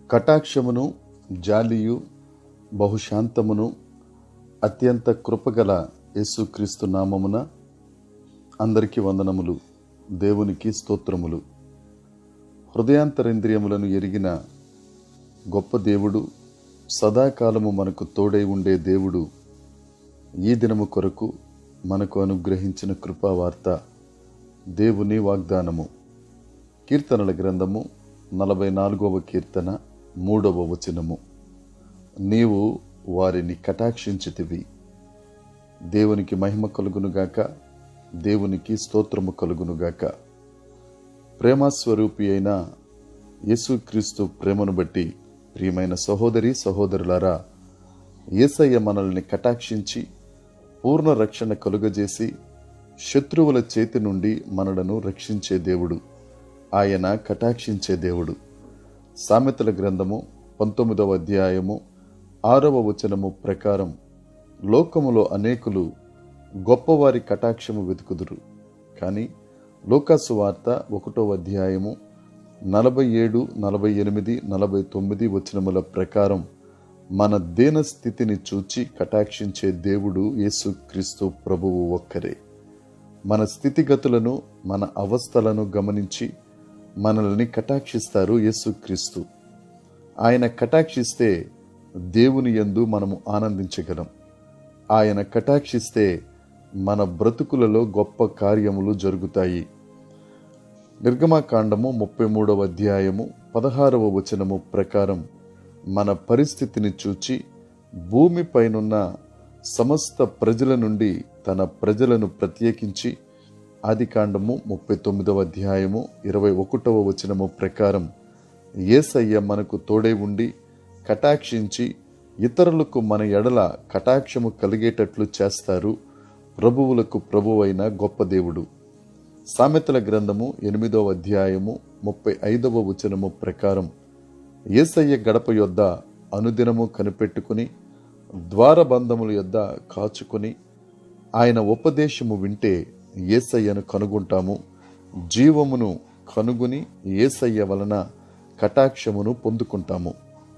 కటాక్షమును జాలియు బహుశాంతమును అత్యంత కృపగల యేసుక్రీస్తు నామమున అందరికీ వందనములు దేవునికి స్తోత్రములు హృదయాంతరేంద్రియములను ఎరిగిన గొప్ప దేవుడు సదాకాలము మనకు తోడై ఉండే దేవుడు ఈ దినము కొరకు మనకు అనుగ్రహించిన కృపావార్త దేవుని వాగ్దానము కీర్తనల గ్రంథము నలభై నాలుగవ కీర్తన మూడవ వచనము నీవు వారిని కటాక్షించితివి దేవునికి మహిమ కలుగునుగాక దేవునికి స్తోత్రము కలుగునుగాక ప్రేమస్వరూపి అయిన యేసుక్రీస్తు ప్రేమను బట్టి ప్రియమైన సహోదరి సహోదరులారా యేసయ్య మనల్ని కటాక్షించి పూర్ణ రక్షణ కలుగజేసి శత్రువుల చేతి నుండి మనలను రక్షించే దేవుడు ఆయన కటాక్షించే దేవుడు సామెతల గ్రంథము పంతొమ్మిదవ అధ్యాయము ఆరవ వచనము ప్రకారం లోకములో అనేకులు గొప్పవారి కటాక్షము వెతుకుదురు కానీ లోకాసు వార్త ఒకటో అధ్యాయము నలభై ఏడు నలభై ఎనిమిది నలభై తొమ్మిది వచనముల ప్రకారం మన దేన స్థితిని చూచి కటాక్షించే దేవుడు యేసుక్రీస్తు ప్రభువు ఒక్కరే మన స్థితిగతులను మన అవస్థలను గమనించి మనల్ని కటాక్షిస్తారు యేసుక్రీస్తు ఆయన కటాక్షిస్తే దేవుని యందు మనము ఆనందించగలం ఆయన కటాక్షిస్తే మన బ్రతుకులలో గొప్ప కార్యములు జరుగుతాయి నిర్గమాకాండము ముప్పై మూడవ అధ్యాయము పదహారవ వచనము ప్రకారం మన పరిస్థితిని చూచి భూమిపైనున్న సమస్త ప్రజల నుండి తన ప్రజలను ప్రత్యేకించి ఆదికాండము ముప్పై తొమ్మిదవ అధ్యాయము ఇరవై ఒకటవ వచనము ప్రకారం ఏసయ్య మనకు తోడై ఉండి కటాక్షించి ఇతరులకు మన ఎడల కటాక్షము కలిగేటట్లు చేస్తారు ప్రభువులకు ప్రభువైన గొప్ప దేవుడు సామెతల గ్రంథము ఎనిమిదవ అధ్యాయము ముప్పై ఐదవ వచనము ప్రకారం ఏసయ్య గడప యొద్ద అనుదినము కనిపెట్టుకుని ద్వారబంధముల యొద్ద కాచుకొని ఆయన ఉపదేశము వింటే ఏసయ్యను కనుగొంటాము జీవమును కనుగొని ఏసయ్య వలన కటాక్షమును పొందుకుంటాము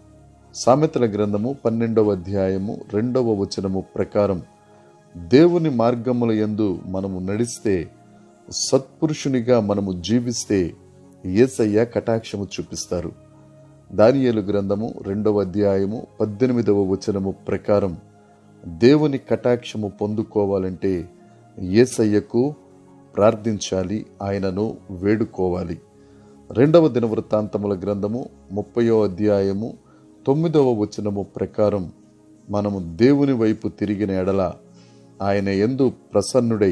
సామెతల గ్రంథము పన్నెండవ అధ్యాయము రెండవ వచనము ప్రకారం దేవుని మార్గముల యందు మనము నడిస్తే సత్పురుషునిగా మనము జీవిస్తే ఏసయ్య కటాక్షము చూపిస్తారు దానియేలు గ్రంథము రెండవ అధ్యాయము పద్దెనిమిదవ వచనము ప్రకారం దేవుని కటాక్షము పొందుకోవాలంటే ఏసయ్యకు ప్రార్థించాలి ఆయనను వేడుకోవాలి రెండవ దినవృత్తాంతముల గ్రంథము ముప్పయో అధ్యాయము తొమ్మిదవ వచనము ప్రకారం మనము దేవుని వైపు తిరిగిన ఎడల ఆయన ఎందు ప్రసన్నుడై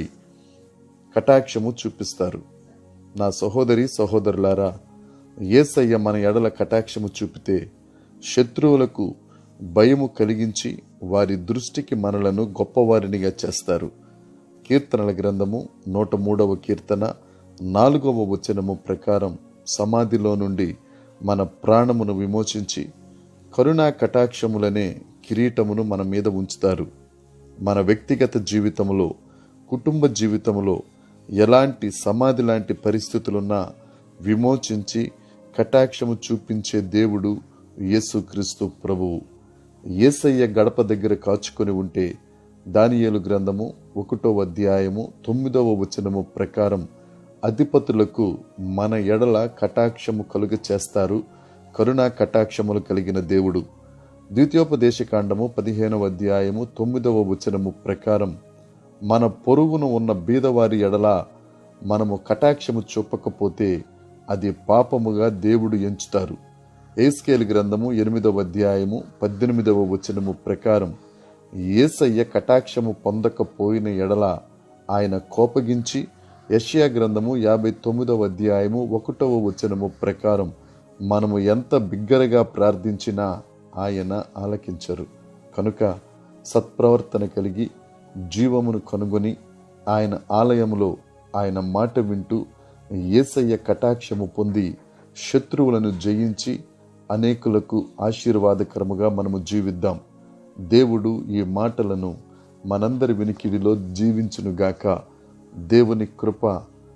కటాక్షము చూపిస్తారు నా సహోదరి సహోదరులారా ఏసయ్య మన ఎడల కటాక్షము చూపితే శత్రువులకు భయము కలిగించి వారి దృష్టికి మనలను గొప్పవారినిగా చేస్తారు కీర్తనల గ్రంథము నూట మూడవ కీర్తన నాలుగవ వచనము ప్రకారం సమాధిలో నుండి మన ప్రాణమును విమోచించి కరుణా కటాక్షములనే కిరీటమును మన మీద ఉంచుతారు మన వ్యక్తిగత జీవితంలో కుటుంబ జీవితంలో ఎలాంటి సమాధి లాంటి పరిస్థితులున్నా విమోచించి కటాక్షము చూపించే దేవుడు యేసుక్రీస్తు ప్రభువు ఏసయ్య గడప దగ్గర కాచుకొని ఉంటే దానియేలు గ్రంథము ఒకటో అధ్యాయము తొమ్మిదవ వచనము ప్రకారం అధిపతులకు మన ఎడల కటాక్షము కలుగ చేస్తారు కరుణా కటాక్షములు కలిగిన దేవుడు ద్వితీయోపదేశకాండము పదిహేనవ అధ్యాయము తొమ్మిదవ వచనము ప్రకారం మన పొరుగును ఉన్న బీదవారి ఎడల మనము కటాక్షము చూపకపోతే అది పాపముగా దేవుడు ఎంచుతారు ఏస్కేల్ గ్రంథము ఎనిమిదవ అధ్యాయము పద్దెనిమిదవ వచనము ప్రకారం ఏసయ్య కటాక్షము పొందకపోయిన ఎడల ఆయన కోపగించి యష్యా గ్రంథము యాభై తొమ్మిదవ అధ్యాయము ఒకటవ వచనము ప్రకారం మనము ఎంత బిగ్గరగా ప్రార్థించినా ఆయన ఆలకించరు కనుక సత్ప్రవర్తన కలిగి జీవమును కనుగొని ఆయన ఆలయములో ఆయన మాట వింటూ ఏసయ్య కటాక్షము పొంది శత్రువులను జయించి అనేకులకు ఆశీర్వాదకరముగా మనము జీవిద్దాం దేవుడు ఈ మాటలను మనందరి వినికిడిలో జీవించునుగాక దేవుని కృప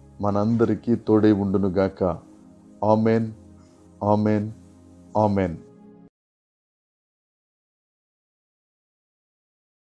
మనందరికీ తోడై ఉండునుగాక ఆమెన్ ఆమెన్ ఆమెన్